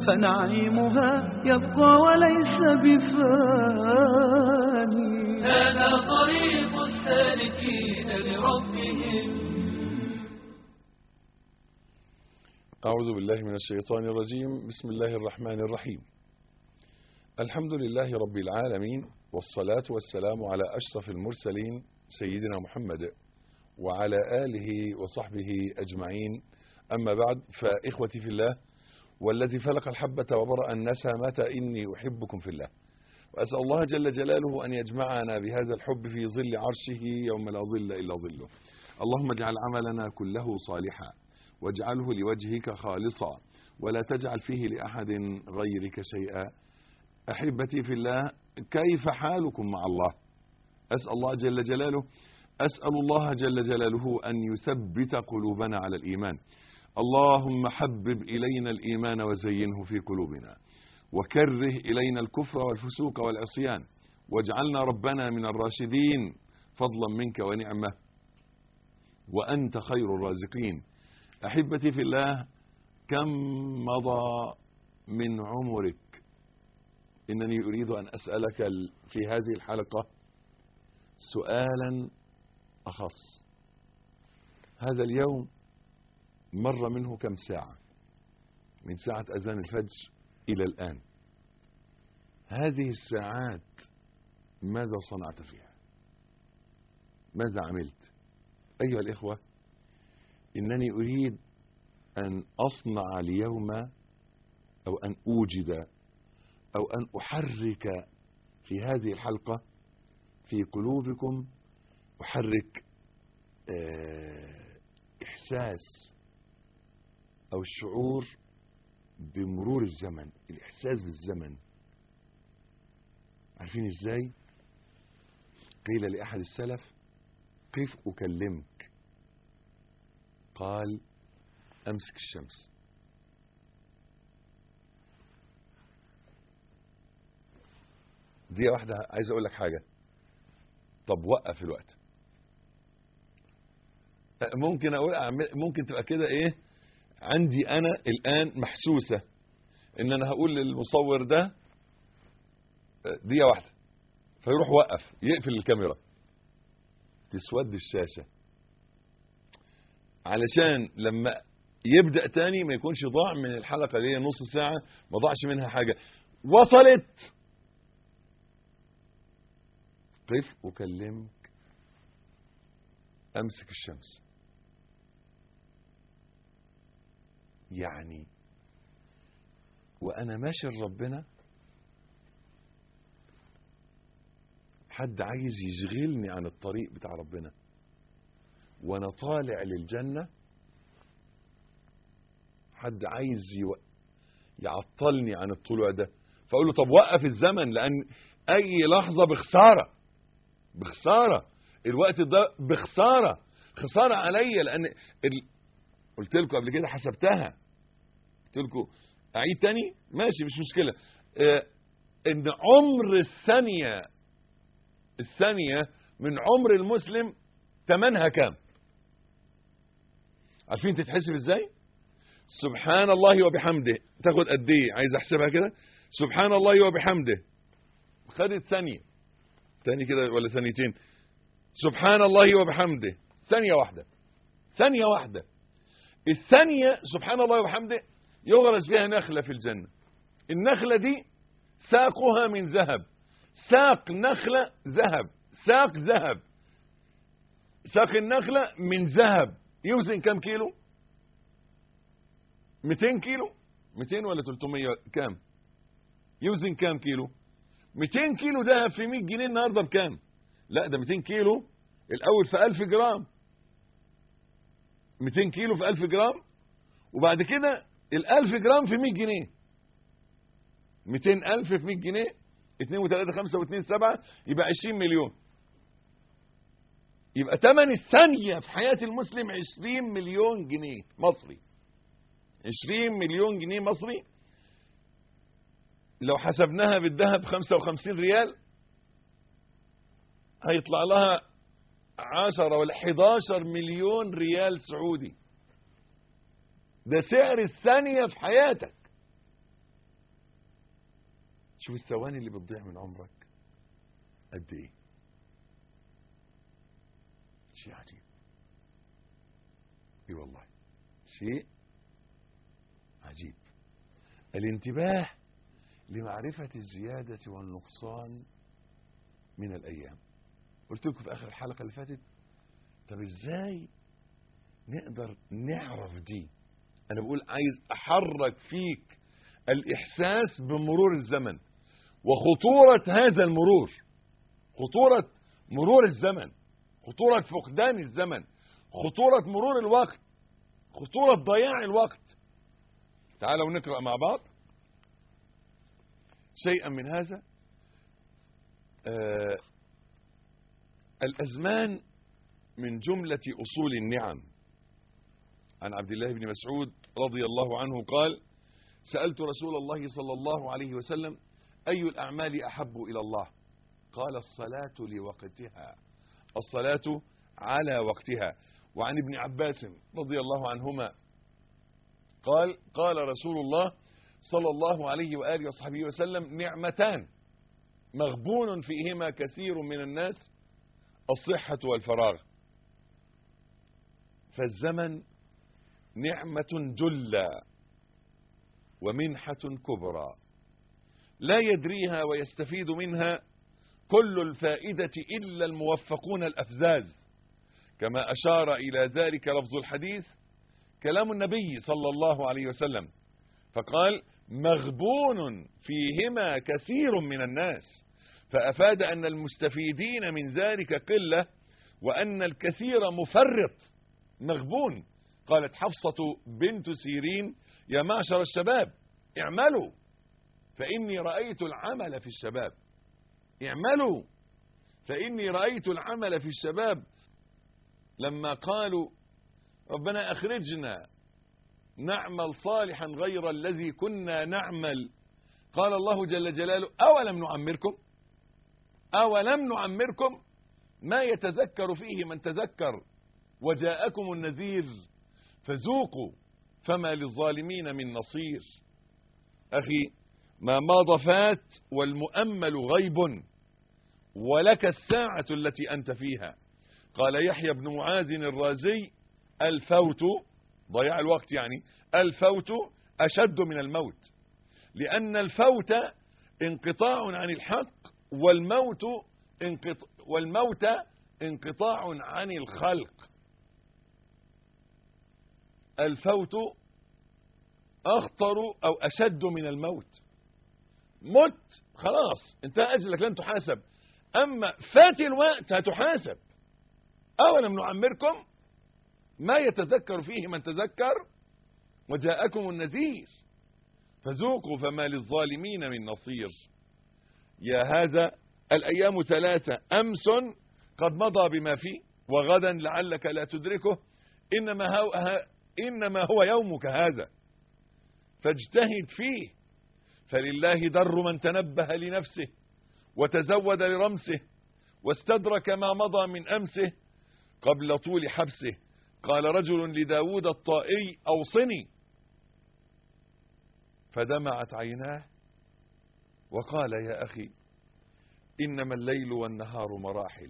فنعيمها يبقى وليس بفاني هذا طريق السالكين لربهم أعوذ بالله من الشيطان الرجيم بسم الله الرحمن الرحيم الحمد لله رب العالمين والصلاة والسلام على أشرف المرسلين سيدنا محمد وعلى آله وصحبه أجمعين أما بعد فإخوتي في الله والذي فلق الحبة وبرأ النسمة إني أحبكم في الله وأسأل الله جل جلاله أن يجمعنا بهذا الحب في ظل عرشه يوم لا ظل إلا ظله اللهم اجعل عملنا كله صالحا واجعله لوجهك خالصا ولا تجعل فيه لأحد غيرك شيئا أحبتي في الله كيف حالكم مع الله أسأل الله جل جلاله أسأل الله جل جلاله أن يثبت قلوبنا على الإيمان اللهم حبب إلينا الإيمان وزينه في قلوبنا وكره إلينا الكفر والفسوق والعصيان واجعلنا ربنا من الراشدين فضلا منك ونعمة وأنت خير الرازقين أحبتي في الله كم مضى من عمرك إنني أريد أن أسألك في هذه الحلقة سؤالا أخص هذا اليوم مر منه كم ساعة من ساعة أذان الفجر إلى الآن هذه الساعات ماذا صنعت فيها ماذا عملت أيها الإخوة إنني أريد أن أصنع اليوم أو أن أوجد أو أن أحرك في هذه الحلقة في قلوبكم أحرك إحساس أو الشعور بمرور الزمن الإحساس بالزمن عارفين إزاي قيل لأحد السلف كيف أكلمك قال أمسك الشمس دي واحدة عايز أقول لك حاجة طب وقف الوقت ممكن أقول ممكن تبقى كده إيه عندي أنا الآن محسوسة إن أنا هقول للمصور ده دقيقة واحدة فيروح وقف يقفل الكاميرا تسود الشاشة علشان لما يبدأ تاني ما يكونش ضاع من الحلقة اللي هي نص ساعة ما ضاعش منها حاجة وصلت قف أكلمك أمسك الشمس يعني وأنا ماشي لربنا حد عايز يشغلني عن الطريق بتاع ربنا وانا طالع للجنة حد عايز يو... يعطلني عن الطلوع ده فاقول له طب وقف الزمن لان اي لحظة بخسارة بخسارة الوقت ده بخسارة خسارة عليا لان ال... قلت لكم قبل كده حسبتها قلت لكم اعيد تاني ماشي مش مشكلة اه ان عمر الثانية الثانية من عمر المسلم تمنها كام عارفين تتحسب ازاي سبحان الله وبحمده تاخد قد ايه عايز احسبها كده سبحان الله وبحمده خدت ثانية ثانية كده ولا ثانيتين سبحان الله وبحمده ثانية واحدة ثانية واحدة الثانية سبحان الله وبحمده يغرس فيها نخلة في الجنة النخلة دي ساقها من ذهب ساق نخلة ذهب ساق ذهب ساق النخلة من ذهب يوزن كم كيلو 200 كيلو 200 ولا 300 كام يوزن كام كيلو 200 كيلو ذهب في 100 جنيه النهارده بكام لا ده 200 كيلو الاول في 1000 جرام 200 كيلو في 1000 جرام وبعد كده ال 1000 جرام في 100 جنيه 200000 في 100 جنيه 2 و3 5 و2 7 يبقى 20 مليون يبقى ثمن الثانية في حياة المسلم 20 مليون جنيه مصري 20 مليون جنيه مصري لو حسبناها بالذهب 55 ريال هيطلع لها 10 ولا 11 مليون ريال سعودي ده سعر الثانية في حياتك شوف الثواني اللي بتضيع من عمرك قد ايه شيء عجيب اي والله شيء عجيب الانتباه لمعرفة الزيادة والنقصان من الأيام قلت لكم في آخر الحلقة اللي فاتت طب إزاي نقدر نعرف دي أنا بقول عايز أحرك فيك الإحساس بمرور الزمن وخطورة هذا المرور خطورة مرور الزمن خطورة فقدان الزمن خطورة مرور الوقت خطورة ضياع الوقت تعالوا نقرأ مع بعض شيئا من هذا آه الأزمان من جملة أصول النعم عن عبد الله بن مسعود رضي الله عنه قال سألت رسول الله صلى الله عليه وسلم أي الأعمال أحب إلى الله قال الصلاة لوقتها الصلاة على وقتها وعن ابن عباس رضي الله عنهما قال قال رسول الله صلى الله عليه وآله وصحبه وسلم نعمتان مغبون فيهما كثير من الناس الصحة والفراغ فالزمن نعمة جلة ومنحة كبرى لا يدريها ويستفيد منها كل الفائدة إلا الموفقون الأفزاز كما أشار إلى ذلك لفظ الحديث كلام النبي صلى الله عليه وسلم فقال مغبون فيهما كثير من الناس فأفاد أن المستفيدين من ذلك قلة وأن الكثير مفرط مغبون قالت حفصة بنت سيرين يا معشر الشباب اعملوا فإني رأيت العمل في الشباب اعملوا فإني رأيت العمل في الشباب لما قالوا ربنا أخرجنا نعمل صالحا غير الذي كنا نعمل قال الله جل جلاله أولم نعمركم أولم نعمركم ما يتذكر فيه من تذكر وجاءكم النذير فذوقوا فما للظالمين من نصير أخي ما ماض فات والمؤمل غيب ولك الساعة التي أنت فيها قال يحيى بن معاذ الرازي الفوت ضياع الوقت يعني الفوت أشد من الموت لأن الفوت انقطاع عن الحق والموت انقطاع والموت انقطاع عن الخلق الفوت أخطر أو أشد من الموت مت خلاص انتهى أجلك لن تحاسب أما فات الوقت هتحاسب أولم نعمركم ما يتذكر فيه من تذكر وجاءكم النذير فذوقوا فما للظالمين من نصير يا هذا الأيام ثلاثة أمس قد مضى بما فيه وغدا لعلك لا تدركه إنما هو, إنما هو يومك هذا فاجتهد فيه فلله در من تنبه لنفسه وتزود لرمسه واستدرك ما مضى من أمسه قبل طول حبسه قال رجل لداود الطائي أوصني فدمعت عيناه وقال يا أخي إنما الليل والنهار مراحل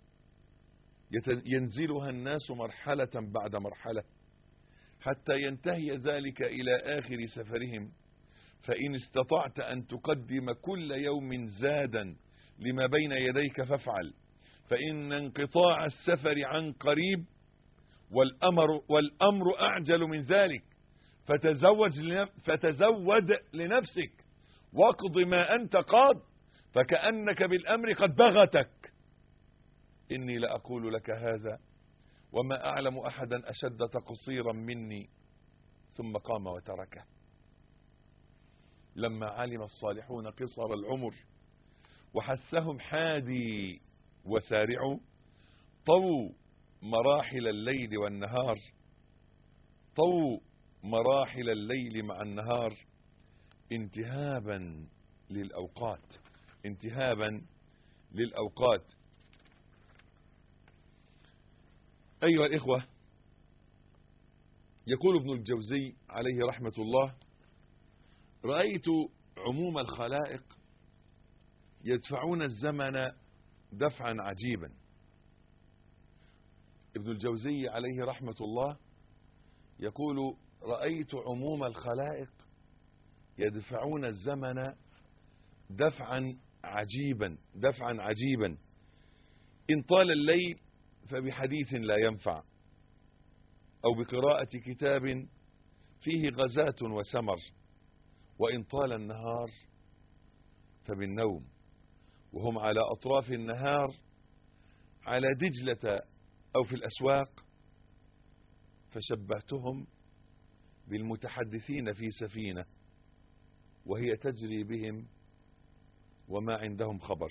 ينزلها الناس مرحلة بعد مرحلة حتى ينتهي ذلك إلى آخر سفرهم فإن استطعت أن تقدم كل يوم زادا لما بين يديك فافعل فإن انقطاع السفر عن قريب والأمر, والأمر أعجل من ذلك فتزوج فتزود لنفسك واقض ما أنت قاض فكأنك بالأمر قد بغتك إني لأقول لك هذا وما أعلم أحدا أشد تقصيرا مني ثم قام وتركه لما علم الصالحون قصر العمر وحثهم حادي وسارعوا طووا مراحل الليل والنهار طووا مراحل الليل مع النهار انتهابا للأوقات انتهابا للأوقات أيها الإخوة يقول ابن الجوزي عليه رحمة الله رأيت عموم الخلائق يدفعون الزمن دفعا عجيبا ابن الجوزي عليه رحمة الله يقول رأيت عموم الخلائق يدفعون الزمن دفعا عجيبا دفعا عجيبا إن طال الليل فبحديث لا ينفع أو بقراءة كتاب فيه غزاة وسمر وإن طال النهار فبالنوم وهم على أطراف النهار على دجلة أو في الأسواق فشبهتهم بالمتحدثين في سفينة وهي تجري بهم وما عندهم خبر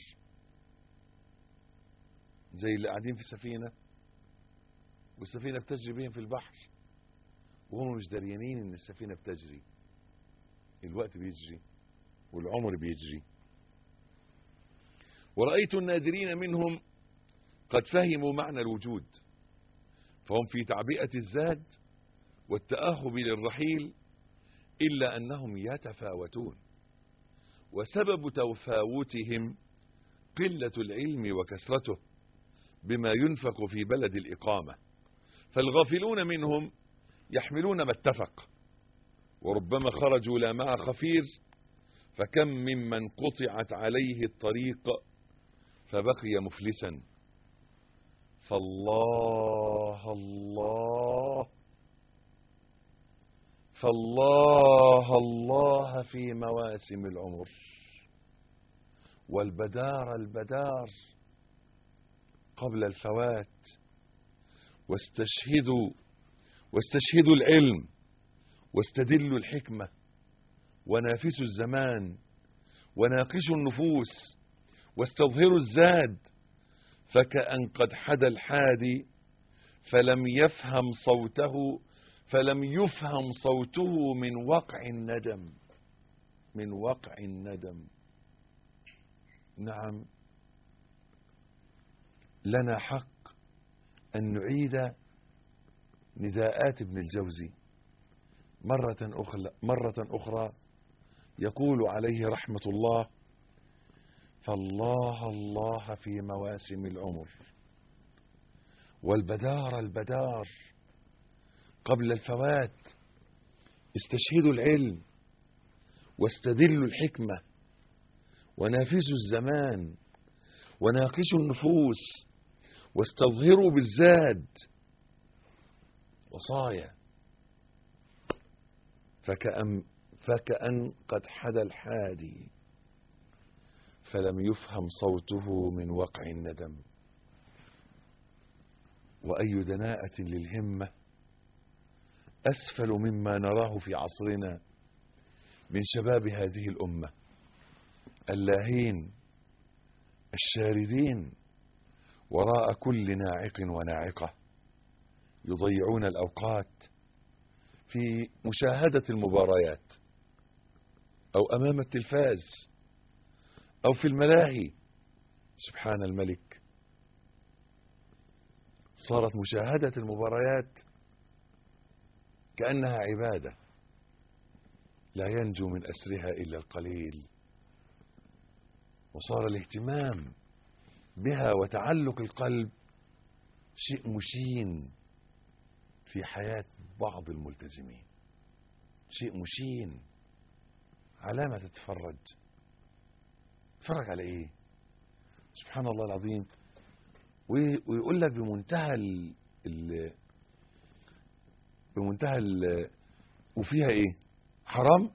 زي اللي قاعدين في سفينة والسفينة بتجري بهم في البحر وهم مش دريانين ان السفينة بتجري الوقت بيجري والعمر بيجري ورأيت النادرين منهم قد فهموا معنى الوجود فهم في تعبئة الزاد والتأهب للرحيل إلا أنهم يتفاوتون وسبب تفاوتهم قلة العلم وكثرته بما ينفق في بلد الإقامة فالغافلون منهم يحملون ما اتفق وربما خرجوا لا مع خفير فكم ممن قطعت عليه الطريق فبقي مفلسا فالله الله فالله الله في مواسم العمر والبدار البدار قبل الفوات واستشهدوا واستشهدوا العلم واستدلوا الحكمة ونافسوا الزمان وناقشوا النفوس واستظهروا الزاد فكأن قد حدا الحادي فلم يفهم صوته فلم يفهم صوته من وقع الندم من وقع الندم نعم لنا حق أن نعيد نداءات ابن الجوزي مرة أخرى, مرة أخرى يقول عليه رحمة الله فالله الله في مواسم العمر والبدار البدار قبل الفوات استشهدوا العلم واستدلوا الحكمة ونافسوا الزمان وناقشوا النفوس واستظهروا بالزاد وصايا فكأن, فكأن قد حدا الحادي فلم يفهم صوته من وقع الندم وأي دناءة للهمة أسفل مما نراه في عصرنا من شباب هذه الأمة اللاهين الشاردين وراء كل ناعق وناعقة يضيعون الأوقات في مشاهدة المباريات أو أمام التلفاز أو في الملاهي سبحان الملك صارت مشاهدة المباريات كأنها عبادة لا ينجو من أسرها إلا القليل وصار الاهتمام بها وتعلق القلب شيء مشين في حياة بعض الملتزمين شيء مشين علامة تتفرج تتفرج على ايه سبحان الله العظيم ويقول لك بمنتهى ال ال بمنتهى ال وفيها ايه حرام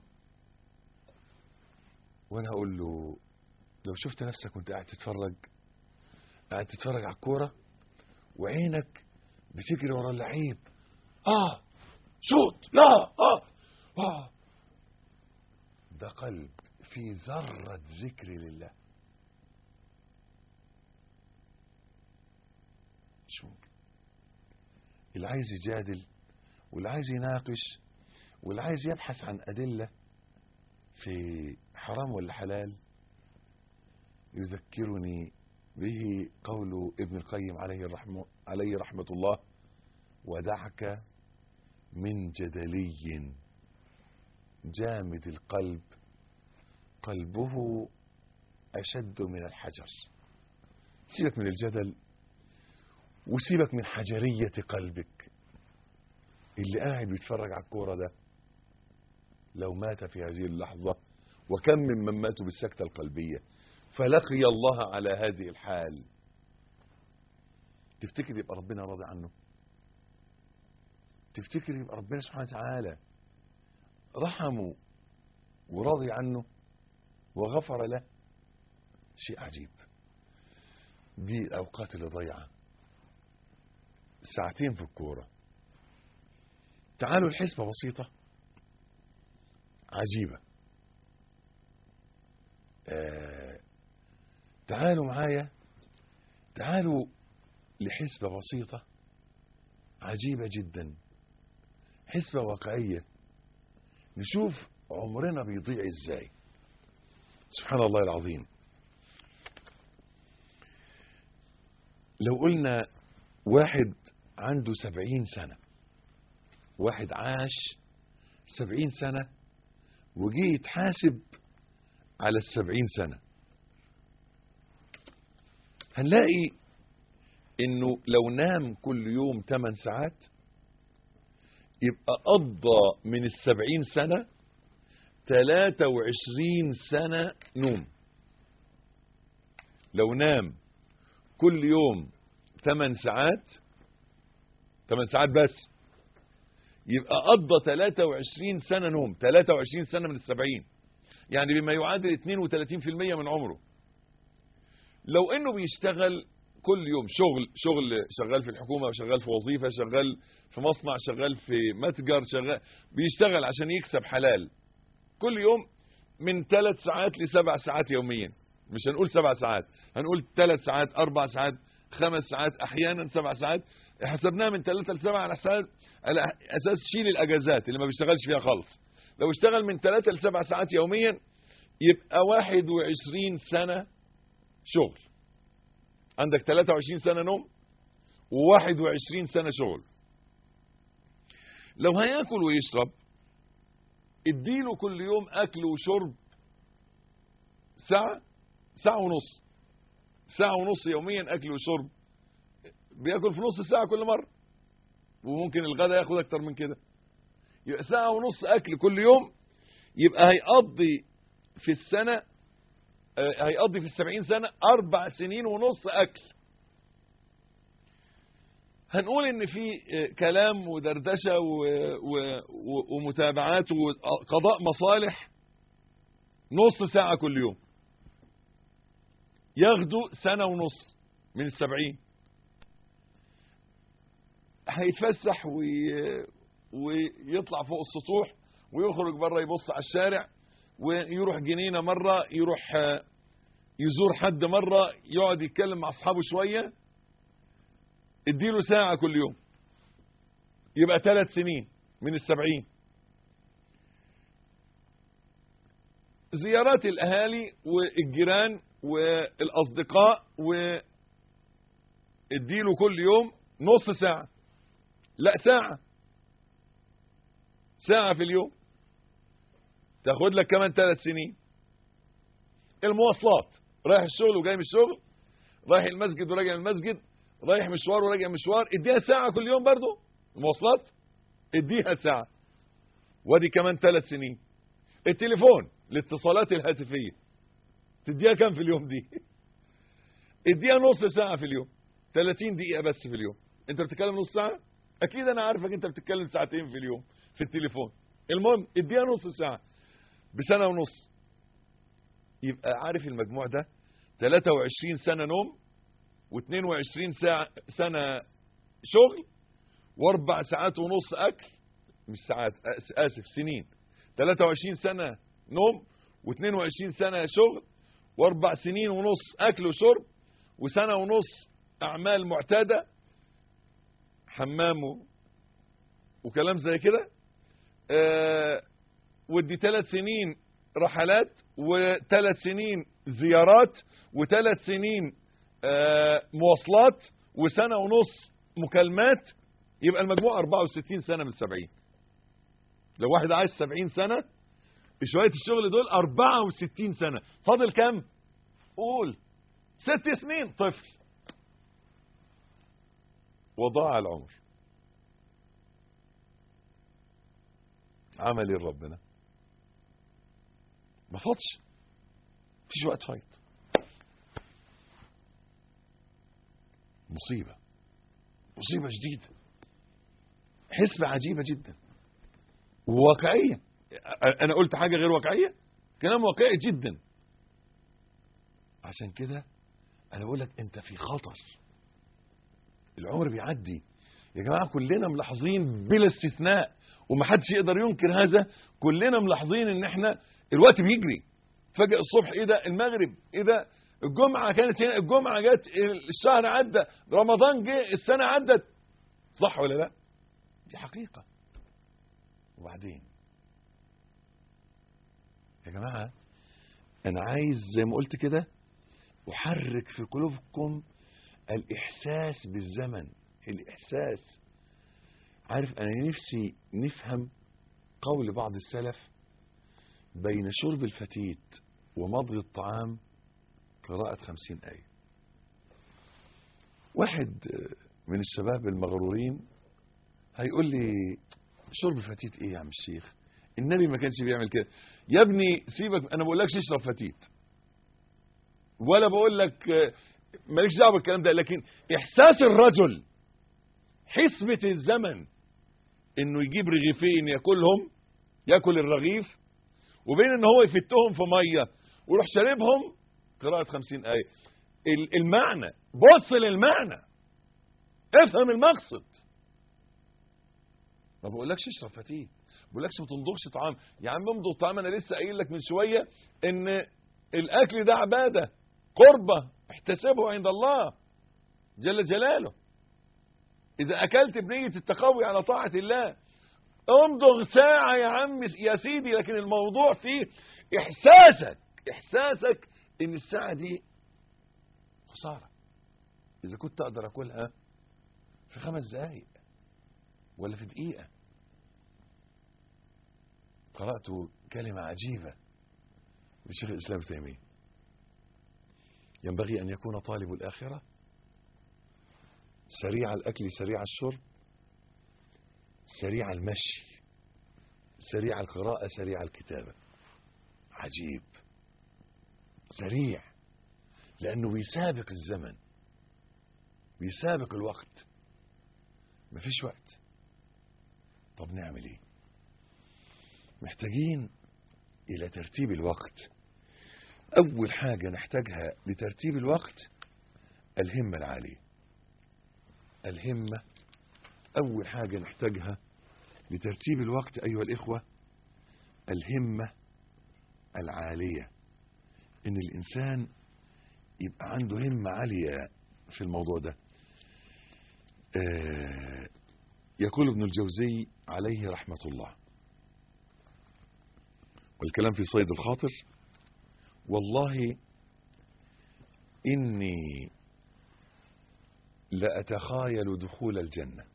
وانا اقول له لو شفت نفسك وانت قاعد تتفرج قاعد تتفرج على الكوره وعينك بتجري ورا اللعيب اه شوت لا اه اه ده قلب في ذرة ذكر لله مش ممكن اللي عايز يجادل واللي عايز يناقش واللي عايز يبحث عن أدلة في حرام ولا حلال يذكرني به قول ابن القيم عليه رحمه, عليه رحمة الله ودعك من جدلي جامد القلب قلبه أشد من الحجر سيبك من الجدل وسيبك من حجرية قلبك اللي قاعد بيتفرج على الكورة ده لو مات في هذه اللحظة وكم ممن ماتوا بالسكتة القلبية فلقي الله على هذه الحال تفتكر يبقى ربنا راضي عنه تفتكر يبقى ربنا سبحانه وتعالى رحمه وراضي عنه وغفر له شيء عجيب دي الأوقات اللي ضيعة ساعتين في الكورة تعالوا الحسبة بسيطة عجيبة آه تعالوا معايا تعالوا لحسبة بسيطة عجيبة جدا حسبة واقعية نشوف عمرنا بيضيع ازاي سبحان الله العظيم لو قلنا واحد عنده سبعين سنة واحد عاش سبعين سنة وجي يتحاسب على السبعين سنة هنلاقي انه لو نام كل يوم 8 ساعات يبقى قضى من السبعين سنة 23 سنة نوم لو نام كل يوم 8 ساعات 8 ساعات بس يبقى قضى 23 سنة نوم 23 سنة من السبعين يعني بما يعادل 32% من عمره لو انه بيشتغل كل يوم شغل شغل شغال في الحكومة شغال في وظيفة شغال في مصنع شغال في متجر شغال بيشتغل عشان يكسب حلال كل يوم من ثلاث ساعات لسبع ساعات يوميا مش هنقول سبع ساعات هنقول ثلاث ساعات اربع ساعات خمس ساعات احيانا سبع ساعات حسبناها من ثلاثة لسبعة على اساس على اساس شيل الاجازات اللي ما بيشتغلش فيها خالص لو اشتغل من ثلاثة لسبع ساعات يوميا يبقى 21 سنة شغل عندك 23 سنة نوم و21 سنة شغل لو هياكل ويشرب اديله كل يوم اكل وشرب ساعة ساعة ونص ساعة ونص يوميا اكل وشرب بياكل في نص ساعة كل مرة وممكن الغداء ياخد اكتر من كده يبقى ساعة ونص اكل كل يوم يبقى هيقضي في السنة هيقضي في السبعين سنة أربع سنين ونص أكل هنقول إن في كلام ودردشة و... و... ومتابعات وقضاء مصالح نص ساعة كل يوم ياخدوا سنة ونص من السبعين هيتفسح وي... ويطلع فوق السطوح ويخرج بره يبص على الشارع ويروح جنينة مرة يروح يزور حد مرة يقعد يتكلم مع أصحابه شوية اديله ساعة كل يوم يبقى ثلاث سنين من السبعين زيارات الأهالي والجيران والأصدقاء واديله كل يوم نص ساعة لا ساعة ساعة في اليوم تاخد لك كمان ثلاث سنين المواصلات رايح الشغل وجاي من الشغل رايح المسجد وراجع من المسجد رايح مشوار وراجع مشوار اديها ساعة كل يوم برضو المواصلات اديها ساعة وادي كمان ثلاث سنين التليفون الاتصالات الهاتفية تديها كام في اليوم دي اديها نص ساعة في اليوم 30 دقيقة بس في اليوم انت بتتكلم نص ساعة اكيد انا عارفك انت بتتكلم ساعتين في اليوم في التليفون المهم اديها نص ساعة بسنة ونص يبقى عارف المجموع ده 23 سنة نوم و22 ساعة سنة شغل واربع ساعات ونص اكل مش ساعات اسف سنين 23 سنة نوم و22 سنة شغل واربع سنين ونص اكل وشرب وسنة ونص اعمال معتادة حمام وكلام زي كده آه ودي ثلاث سنين رحلات وثلاث سنين زيارات وثلاث سنين آه مواصلات وسنة ونص مكالمات يبقى المجموع 64 سنة من 70 لو واحد عايش 70 سنة شوية الشغل دول 64 سنة فاضل كام قول ست سنين طفل وضاع العمر عمل ايه ربنا ما فاضش مفيش وقت فايت مصيبة مصيبة جديدة حسبة عجيبة جدا وواقعية أنا قلت حاجة غير واقعية كلام واقعي جدا عشان كده أنا بقول لك أنت في خطر العمر بيعدي يا جماعة كلنا ملاحظين بلا استثناء ومحدش يقدر ينكر هذا كلنا ملاحظين ان احنا الوقت بيجري فجأة الصبح ايه ده المغرب ايه ده الجمعة كانت هنا الجمعة جت الشهر عدى رمضان جه السنة عدت صح ولا لا دي حقيقة وبعدين يا جماعة انا عايز زي ما قلت كده احرك في قلوبكم الاحساس بالزمن الاحساس عارف انا نفسي نفهم قول بعض السلف بين شرب الفتيت ومضغ الطعام قراءة خمسين آية واحد من الشباب المغرورين هيقول لي شرب فتيت ايه يا عم الشيخ النبي ما كانش بيعمل كده يا ابني سيبك انا بقول لكش اشرب فتيت ولا بقول لك ماليش دعوه بالكلام ده لكن احساس الرجل حسبة الزمن انه يجيب رغيفين ياكلهم ياكل الرغيف وبين ان هو يفتهم في ميه ويروح شاربهم قراءة خمسين آية المعنى بص للمعنى افهم المقصد ما بقولكش اشرب فتيت ما بقولكش ما تنضغش طعام يا عم امضغ طعام انا لسه قايل لك من شويه ان الاكل ده عباده قربه احتسبه عند الله جل جلاله اذا اكلت بنيه التقوي على طاعه الله امضغ ساعه يا عم يا سيدي لكن الموضوع فيه احساسك احساسك ان الساعه دي خساره اذا كنت اقدر اكلها في خمس دقائق ولا في دقيقه قرات كلمه عجيبه لشيخ الاسلام ابن تيميه ينبغي ان يكون طالب الاخره سريع الاكل سريع الشرب سريع المشي سريع القراءه سريع الكتابه عجيب سريع لانه بيسابق الزمن بيسابق الوقت مفيش وقت طب نعمل ايه محتاجين الى ترتيب الوقت اول حاجة نحتاجها لترتيب الوقت الهمة العالية الهمة اول حاجة نحتاجها لترتيب الوقت ايها الاخوة الهمة العالية ان الانسان يبقى عنده همة عالية في الموضوع ده آه يقول ابن الجوزي عليه رحمة الله والكلام في صيد الخاطر والله إني لأتخايل دخول الجنة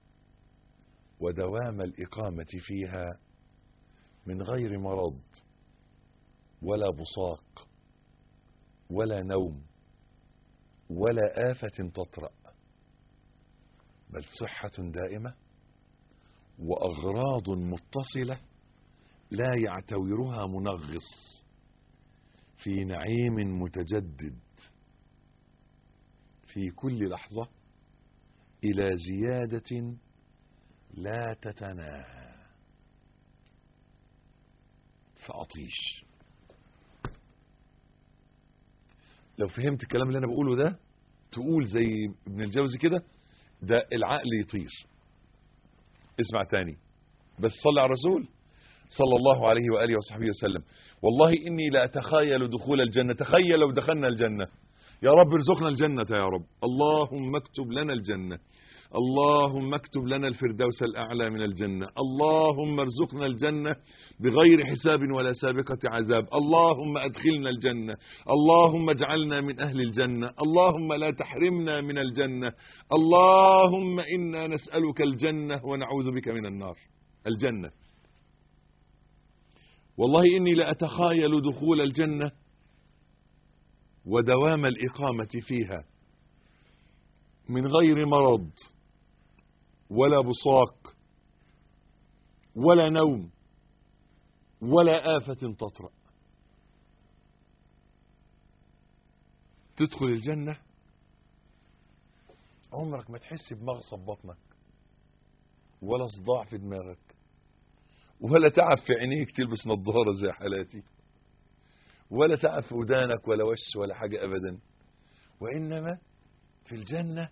ودوام الإقامة فيها من غير مرض ولا بصاق ولا نوم ولا آفة تطرأ بل صحة دائمة وأغراض متصلة لا يعتورها منغص في نعيم متجدد في كل لحظة إلى زيادة لا تتناهى فأطيش لو فهمت الكلام اللي أنا بقوله ده تقول زي ابن الجوزي كده ده العقل يطير اسمع تاني بس صلي على الرسول صلى الله عليه وآله وصحبه وسلم والله إني لا أتخيل دخول الجنة تخيل لو دخلنا الجنة يا رب ارزقنا الجنة يا رب اللهم اكتب لنا الجنة اللهم اكتب لنا الفردوس الأعلى من الجنة اللهم ارزقنا الجنة بغير حساب ولا سابقة عذاب اللهم أدخلنا الجنة اللهم اجعلنا من أهل الجنة اللهم لا تحرمنا من الجنة اللهم إنا نسألك الجنة ونعوذ بك من النار الجنة والله إني لأتخايل دخول الجنة ودوام الإقامة فيها من غير مرض ولا بصاق ولا نوم ولا آفة تطرأ تدخل الجنة عمرك ما تحس بمغصب بطنك ولا صداع في دماغك ولا تعب في عينيك تلبس نظارة زي حالاتي ولا تعب في ودانك ولا وش ولا حاجة أبدا وإنما في الجنة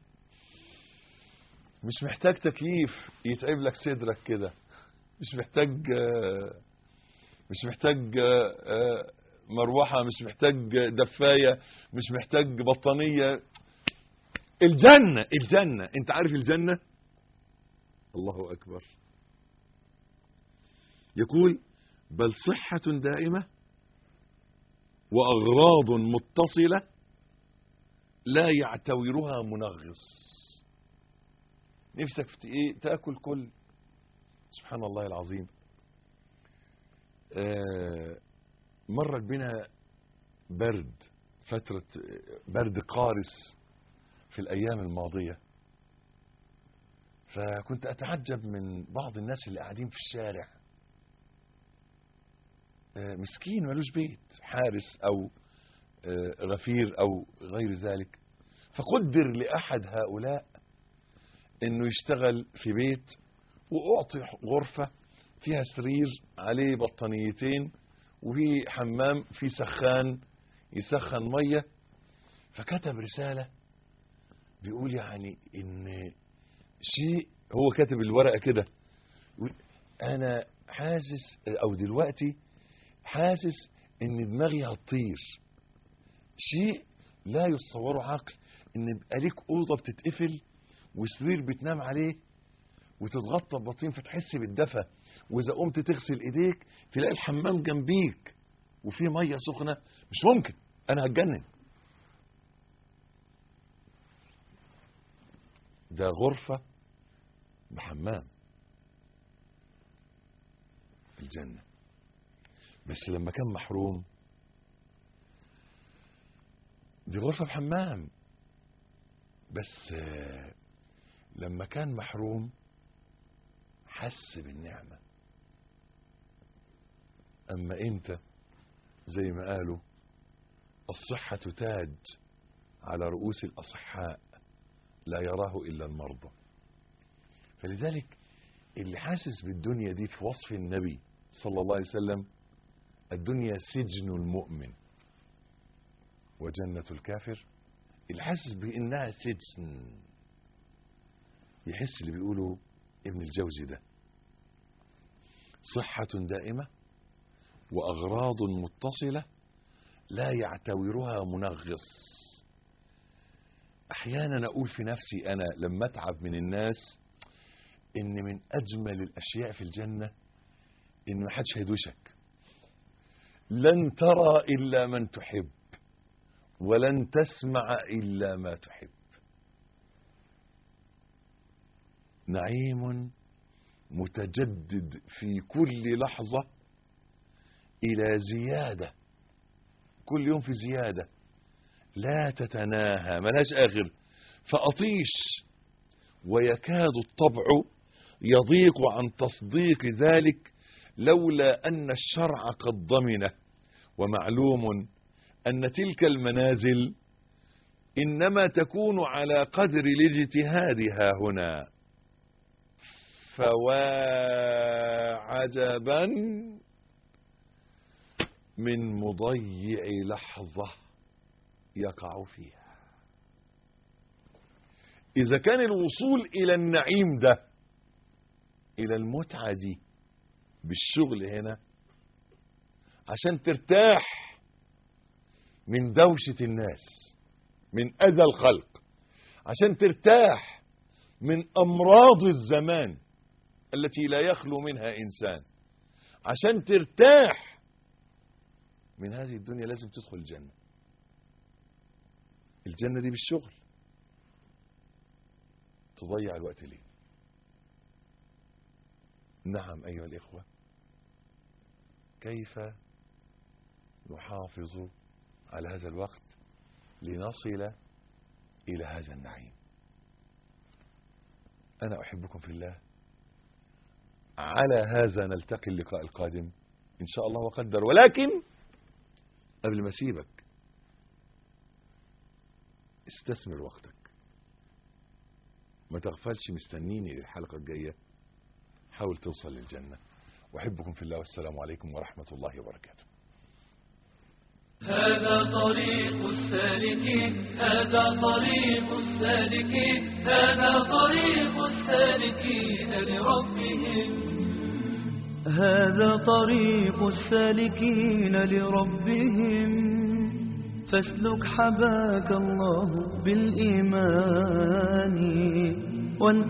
مش محتاج تكييف يتعب لك صدرك كده مش محتاج مش محتاج مروحة مش محتاج دفاية مش محتاج بطانية الجنة الجنة انت عارف الجنة الله أكبر يقول بل صحة دائمة وأغراض متصلة لا يعتورها منغص نفسك في ايه تاكل كل سبحان الله العظيم آه مرت بنا برد فترة برد قارس في الأيام الماضية فكنت أتعجب من بعض الناس اللي قاعدين في الشارع آه مسكين ملوش بيت حارس أو آه غفير أو غير ذلك فقدر لأحد هؤلاء انه يشتغل في بيت واعطي غرفة فيها سرير عليه بطانيتين وفي حمام في سخان يسخن مية فكتب رسالة بيقول يعني ان شيء هو كاتب الورقة كده يقول انا حاسس او دلوقتي حاسس ان دماغي هتطير شيء لا يتصوره عقل ان يبقى ليك اوضه بتتقفل وسرير بتنام عليه وتتغطى ببطين فتحس بالدفى واذا قمت تغسل ايديك تلاقي الحمام جنبيك وفي ميه سخنه مش ممكن انا هتجنن ده غرفه بحمام في الجنه بس لما كان محروم دي غرفه بحمام بس لما كان محروم حس بالنعمة أما أنت زي ما قالوا الصحة تاج على رؤوس الأصحاء لا يراه إلا المرضى فلذلك اللي حاسس بالدنيا دي في وصف النبي صلى الله عليه وسلم الدنيا سجن المؤمن وجنة الكافر اللي حاسس بانها سجن يحس اللي بيقوله ابن الجوزي ده صحة دائمة وأغراض متصلة لا يعتورها منغص أحيانا أقول في نفسي أنا لما أتعب من الناس إن من أجمل الأشياء في الجنة إن ما حدش هيدوشك لن ترى إلا من تحب ولن تسمع إلا ما تحب نعيم متجدد في كل لحظة إلى زيادة كل يوم في زيادة لا تتناهى ملاش آخر فأطيش ويكاد الطبع يضيق عن تصديق ذلك لولا أن الشرع قد ضمنه ومعلوم أن تلك المنازل إنما تكون على قدر الاجتهاد ها هنا فوا عجبا من مضيع لحظة يقع فيها إذا كان الوصول إلى النعيم ده إلى المتعة دي بالشغل هنا عشان ترتاح من دوشة الناس من أذى الخلق عشان ترتاح من أمراض الزمان التي لا يخلو منها إنسان عشان ترتاح من هذه الدنيا لازم تدخل الجنة الجنة دي بالشغل تضيع الوقت ليه نعم أيها الإخوة كيف نحافظ على هذا الوقت لنصل إلى هذا النعيم أنا أحبكم في الله على هذا نلتقي اللقاء القادم إن شاء الله وقدر ولكن قبل ما أسيبك استثمر وقتك ما تغفلش مستنيني للحلقة الجاية حاول توصل للجنة وأحبكم في الله والسلام عليكم ورحمة الله وبركاته هذا طريق السالكين هذا طريق السالكين هذا طريق السالكين لربهم هذا طريق السالكين لربهم فاسلك حباك الله بالإيمان وان